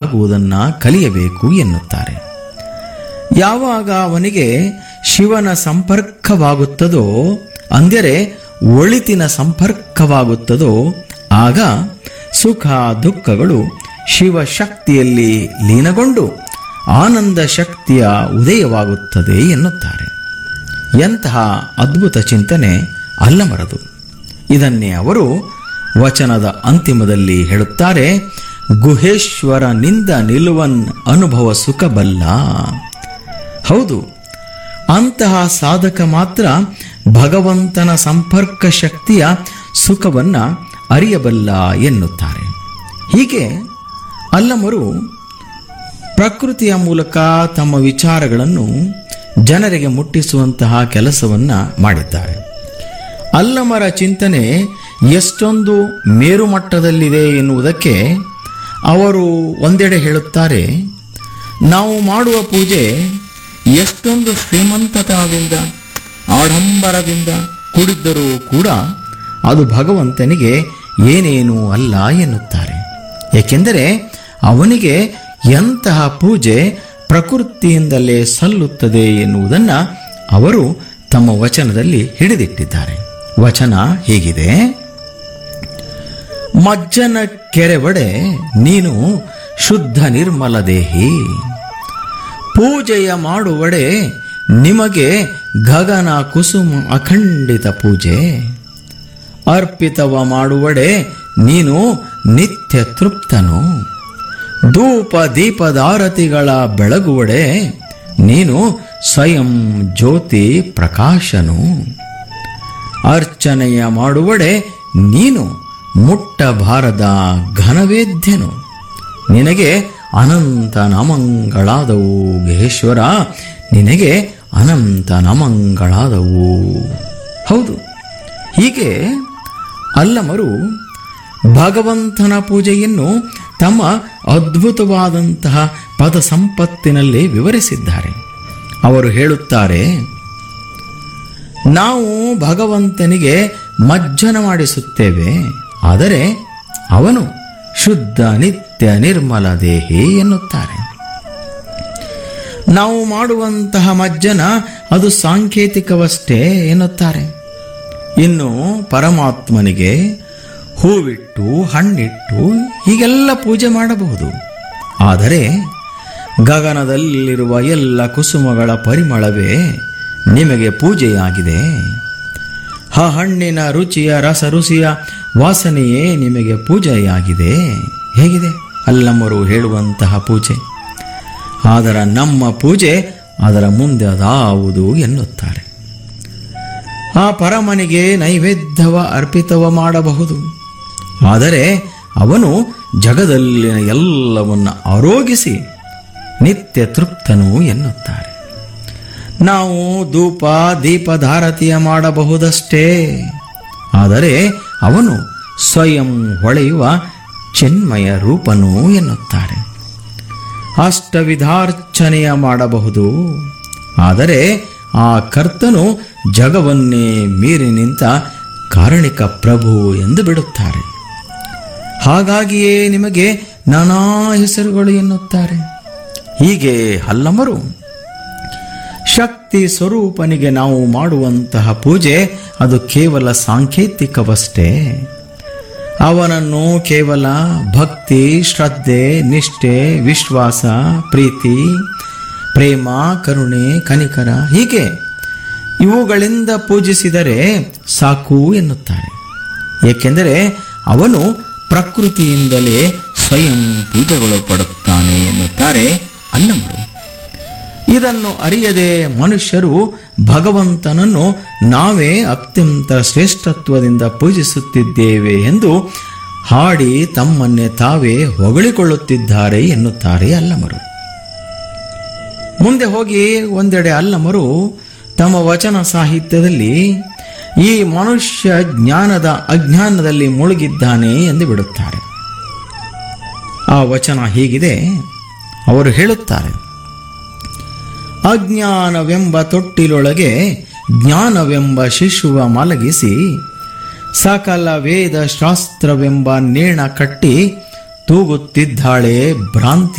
ಆಗುವುದನ್ನ ಕಲಿಯಬೇಕು ಎನ್ನುತ್ತಾರೆ ಯಾವಾಗ ಅವನಿಗೆ ಶಿವನ ಸಂಪರ್ಕವಾಗುತ್ತದೋ ಅಂದರೆ ಒಳಿತಿನ ಸಂಪರ್ಕವಾಗುತ್ತದೋ ಆಗ ಸುಖ ದುಃಖಗಳು ಶಿವಶಕ್ತಿಯಲ್ಲಿ ಲೀನಗೊಂಡು ಆನಂದ ಶಕ್ತಿಯ ಉದಯವಾಗುತ್ತದೆ ಎನ್ನುತ್ತಾರೆ ಎಂತಹ ಅದ್ಭುತ ಚಿಂತನೆ ಅಲ್ಲಮರದು ಇದನ್ನೇ ಅವರು ವಚನದ ಅಂತಿಮದಲ್ಲಿ ಹೇಳುತ್ತಾರೆ ಗುಹೇಶ್ವರನಿಂದ ನಿಲುವನ್ ಅನುಭವ ಸುಖಬಲ್ಲ ಹೌದು ಅಂತಹ ಸಾಧಕ ಮಾತ್ರ ಭಗವಂತನ ಸಂಪರ್ಕ ಶಕ್ತಿಯ ಸುಖವನ್ನ ಅರಿಯಬಲ್ಲ ಎನ್ನುತ್ತಾರೆ ಹೀಗೆ ಅಲ್ಲಮರು ಪ್ರಕೃತಿಯ ಮೂಲಕ ತಮ್ಮ ವಿಚಾರಗಳನ್ನು ಜನರಿಗೆ ಮುಟ್ಟಿಸುವಂತಹ ಕೆಲಸವನ್ನ ಮಾಡಿದ್ದಾರೆ ಅಲ್ಲಮರ ಚಿಂತನೆ ಎಷ್ಟೊಂದು ಮೇರುಮಟ್ಟದಲ್ಲಿದೆ ಎನ್ನುವುದಕ್ಕೆ ಅವರು ಒಂದೆಡೆ ಹೇಳುತ್ತಾರೆ ನಾವು ಮಾಡುವ ಪೂಜೆ ಎಷ್ಟೊಂದು ಶ್ರೀಮಂತತನದಿಂದ ಆಡಂಬರದಿಂದ ಕೂಡಿದ್ದರೂ ಕೂಡ ಅದು ಭಗವಂತನಿಗೆ ಏನೇನೂ ಅಲ್ಲ ಎನ್ನುತ್ತಾರೆ ಏಕೆಂದರೆ ಅವನಿಗೆ ಎಂತಹ ಪೂಜೆ ಪ್ರಕೃತಿಯಿಂದಲೇ ಸಲ್ಲುತ್ತದೆ ಎನ್ನುವುದನ್ನು ಅವರು ತಮ್ಮ ವಚನದಲ್ಲಿ ಹಿಡಿದಿಟ್ಟಿದ್ದಾರೆ ವಚನ ಹೀಗಿದೆ ಮಜ್ಜನ ಕೆರೆವಡೆ ನೀನು ಶುದ್ಧ ನಿರ್ಮಲ ದೇಹಿ ಪೂಜೆಯ ಮಾಡುವಡೆ ನಿಮಗೆ ಗಗನ ಕುಸುಮ ಅಖಂಡಿತ ಪೂಜೆ ಅರ್ಪಿತವ ಮಾಡುವಡೆ ನೀನು ನಿತ್ಯ ತೃಪ್ತನು ಧೂಪ ದೀಪದಾರತಿಗಳ ಬೆಳಗುವಡೆ ನೀನು ಸ್ವಯಂ ಜ್ಯೋತಿ ಪ್ರಕಾಶನು ಅರ್ಚನೆಯ ಮಾಡುವಡೆ ನೀನು ಮುಟ್ಟಬಾರದ ಘನವೇದ್ಯನು ನಿನಗೆ ಅನಂತ ನಮಂಗಳಾದವು ಗೇಶ್ವರ ನಿನಗೆ ಅನಂತ ನಮಂಗಳಾದವು ಹೌದು ಹೀಗೆ ಅಲ್ಲಮರು ಭಗವಂತನ ಪೂಜೆಯನ್ನು ತಮ್ಮ ಅದ್ಭುತವಾದಂತಹ ಪದ ಸಂಪತ್ತಿನಲ್ಲಿ ವಿವರಿಸಿದ್ದಾರೆ ಅವರು ಹೇಳುತ್ತಾರೆ ನಾವು ಭಗವಂತನಿಗೆ ಮಜ್ಜನ ಮಾಡಿಸುತ್ತೇವೆ ಆದರೆ ಅವನು ಶುದ್ಧ ನಿತ್ಯ ನಿರ್ಮಲ ದೇಹಿ ಎನ್ನುತ್ತಾರೆ ನಾವು ಮಾಡುವಂತಹ ಮಜ್ಜನ ಅದು ಸಾಂಕೇತಿಕವಷ್ಟೇ ಎನ್ನುತ್ತಾರೆ ಇನ್ನು ಪರಮಾತ್ಮನಿಗೆ ಹೂವಿಟ್ಟು ಹಣ್ಣಿಟ್ಟು ಹೀಗೆಲ್ಲ ಪೂಜೆ ಮಾಡಬಹುದು ಆದರೆ ಗಗನದಲ್ಲಿರುವ ಎಲ್ಲ ಕುಸುಮಗಳ ಪರಿಮಳವೇ ನಿಮಗೆ ಪೂಜೆಯಾಗಿದೆ ಆ ಹಣ್ಣಿನ ರುಚಿಯ ರಸ ರುಚಿಯ ವಾಸನೆಯೇ ನಿಮಗೆ ಪೂಜೆಯಾಗಿದೆ ಹೇಗಿದೆ ಅಲ್ಲಮ್ಮರು ಹೇಳುವಂತಹ ಪೂಜೆ ಅದರ ನಮ್ಮ ಪೂಜೆ ಅದರ ಮುಂದೆ ಅದಾವುದು ಎನ್ನುತ್ತಾರೆ ಆ ಪರಮನಿಗೆ ನೈವೇದ್ಯವ ಅರ್ಪಿತವ ಮಾಡಬಹುದು ಆದರೆ ಅವನು ಜಗದಲ್ಲಿನ ಎಲ್ಲವನ್ನ ಆರೋಗಿಸಿ ನಿತ್ಯ ತೃಪ್ತನು ಎನ್ನುತ್ತಾರೆ ನಾವು ಧೂಪ ದೀಪಧಾರತಿಯ ಮಾಡಬಹುದಷ್ಟೇ ಆದರೆ ಅವನು ಸ್ವಯಂ ಹೊಳೆಯುವ ಚಿನ್ಮಯ ರೂಪನು ಎನ್ನುತ್ತಾರೆ ಅಷ್ಟವಿಧಾರ್ಚನೆಯ ಮಾಡಬಹುದು ಆದರೆ ಆ ಕರ್ತನು ಜಗವನ್ನೇ ಮೀರಿ ನಿಂತ ಕಾರಣಿಕ ಪ್ರಭು ಎಂದು ಬಿಡುತ್ತಾರೆ ಹಾಗಾಗಿಯೇ ನಿಮಗೆ ನಾನಾ ಹೆಸರುಗಳು ಎನ್ನುತ್ತಾರೆ ಹೀಗೆ ಹಲ್ಲಮರು ಶಕ್ತಿ ಸ್ವರೂಪನಿಗೆ ನಾವು ಮಾಡುವಂತಹ ಪೂಜೆ ಅದು ಕೇವಲ ಸಾಂಕೇತಿಕವಷ್ಟೇ ಅವನನ್ನು ಕೇವಲ ಭಕ್ತಿ ಶ್ರದ್ಧೆ ನಿಷ್ಠೆ ವಿಶ್ವಾಸ ಪ್ರೀತಿ ಪ್ರೇಮ ಕರುಣೆ ಕನಿಕರ ಹೀಗೆ ಇವುಗಳಿಂದ ಪೂಜಿಸಿದರೆ ಸಾಕು ಎನ್ನುತ್ತಾರೆ ಏಕೆಂದರೆ ಅವನು ಪ್ರಕೃತಿಯಿಂದಲೇ ಸ್ವಯಂ ಪೂಜೆಗೊಳಪಡುತ್ತಾನೆ ಎನ್ನುತ್ತಾರೆ ಅಲ್ಲಮರು ಇದನ್ನು ಅರಿಯದೆ ಮನುಷ್ಯರು ಭಗವಂತನನ್ನು ನಾವೇ ಅತ್ಯಂತ ಶ್ರೇಷ್ಠತ್ವದಿಂದ ಪೂಜಿಸುತ್ತಿದ್ದೇವೆ ಎಂದು ಹಾಡಿ ತಮ್ಮನ್ನೇ ತಾವೇ ಹೊಗಳಿಕೊಳ್ಳುತ್ತಿದ್ದಾರೆ ಎನ್ನುತ್ತಾರೆ ಅಲ್ಲಮರು ಮುಂದೆ ಹೋಗಿ ಒಂದೆಡೆ ಅಲ್ಲಮರು ತಮ್ಮ ವಚನ ಸಾಹಿತ್ಯದಲ್ಲಿ ಈ ಮನುಷ್ಯ ಜ್ಞಾನದ ಅಜ್ಞಾನದಲ್ಲಿ ಮುಳುಗಿದ್ದಾನೆ ಎಂದು ಬಿಡುತ್ತಾರೆ ಆ ವಚನ ಹೀಗಿದೆ ಅವರು ಹೇಳುತ್ತಾರೆ ಅಜ್ಞಾನವೆಂಬ ತೊಟ್ಟಿಲೊಳಗೆ ಜ್ಞಾನವೆಂಬ ಶಿಶುವ ಮಲಗಿಸಿ ಸಕಲ ವೇದ ಶಾಸ್ತ್ರವೆಂಬ ನೇಣ ಕಟ್ಟಿ ತೂಗುತ್ತಿದ್ದಾಳೆ ಭ್ರಾಂತಿ